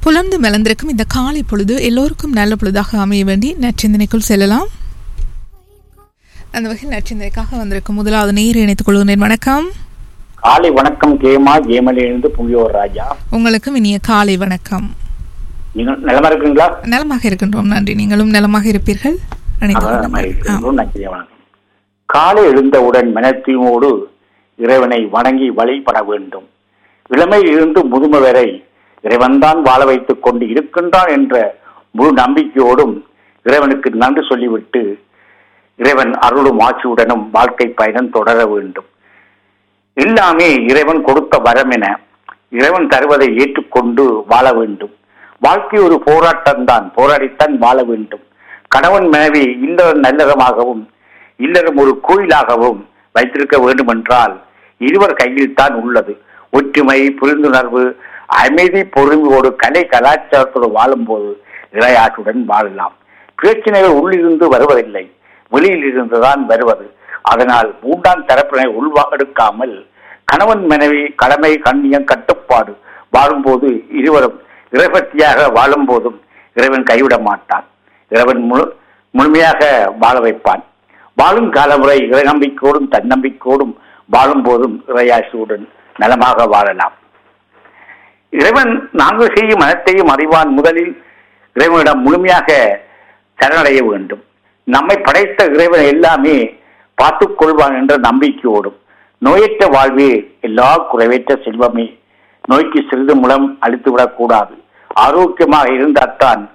புலர்ந்து மலர்ந்திருக்கும் இந்த காலை பொழுது எல்லோருக்கும் நல்ல பொழுதாக அமைய வேண்டி நற்சிந்தனைக்குள் செல்லலாம் அந்த வகையில் நற்சிந்தனைக்காக வந்திருக்கும் முதலாவது நேர் இணைத்துக் கொள்கிறேன் வணக்கம் காலை வணக்கம் கேமா ஜெயமலிருந்து புவியோர் ராஜா உங்களுக்கும் இனிய காலை வணக்கம் நீங்கள் நலமா இருக்கீங்களா நலமாக இருக்கின்றோம் நன்றி நீங்களும் நலமாக இருப்பீர்கள் இணைத்துக் அதான் கொள்ளுங்கள். ஆ. இருக்கிறோம். நன்றி வணக்கம் காலை எழுந்தவுடன் மனத்தீமோடு இறைவனை வணங்கி வழிபட வேண்டும் இளமையில் இருந்து முதுமை வரை இறைவன்தான் வாழ வைத்துக் கொண்டு இருக்கின்றான் என்ற முழு நம்பிக்கையோடும் இறைவனுக்கு நன்றி சொல்லிவிட்டு இறைவன் அருளும் ஆட்சியுடனும் வாழ்க்கை பயணம் தொடர வேண்டும் எல்லாமே இறைவன் கொடுத்த வரம் என இறைவன் தருவதை ஏற்றுக்கொண்டு வாழ வேண்டும் வாழ்க்கை ஒரு போராட்டம் தான் போராடித்தான் வாழ வேண்டும் கணவன் மனைவி இல்லறம் நல்லறமாகவும் இல்லறம் ஒரு கோயிலாகவும் வைத்திருக்க வேண்டும் என்றால் இருவர் கையில் தான் உள்ளது ஒற்றுமை புரிந்துணர்வு அமைதி பொறுமையோடு கலை கலாச்சாரத்தோடு வாழும்போது இறையாற்றுடன் வாழலாம் பிரச்சனைகள் உள்ளிருந்து வருவதில்லை வெளியில் இருந்துதான் வருவது அதனால் மூன்றாம் தரப்பினை உள்வாடுக்காமல் கணவன் மனைவி கடமை கண்ணியம் கட்டுப்பாடு வாழும்போது இருவரும் இறைபக்தியாக வாழும் போதும் இறைவன் கைவிட மாட்டான் இறைவன் முழு முழுமையாக வாழ வைப்பான் வாழும் காலமுறை இறை நம்பிக்கையோடும் தன்னம்பிக்கையோடும் வாழும் போதும் இறையாசியுடன் நலமாக வாழலாம் இறைவன் நாங்கள் செய்யும் அனைத்தையும் அறிவான் முதலில் இறைவனிடம் முழுமையாக சரணடைய வேண்டும் நம்மை படைத்த இறைவன் எல்லாமே பார்த்துக் கொள்வான் என்ற நம்பிக்கையோடும் நோயற்ற வாழ்வே எல்லா குறைவற்ற செல்வமே நோய்க்கு சிறிது மூலம் அழித்துவிடக் கூடாது ஆரோக்கியமாக இருந்தால்தான்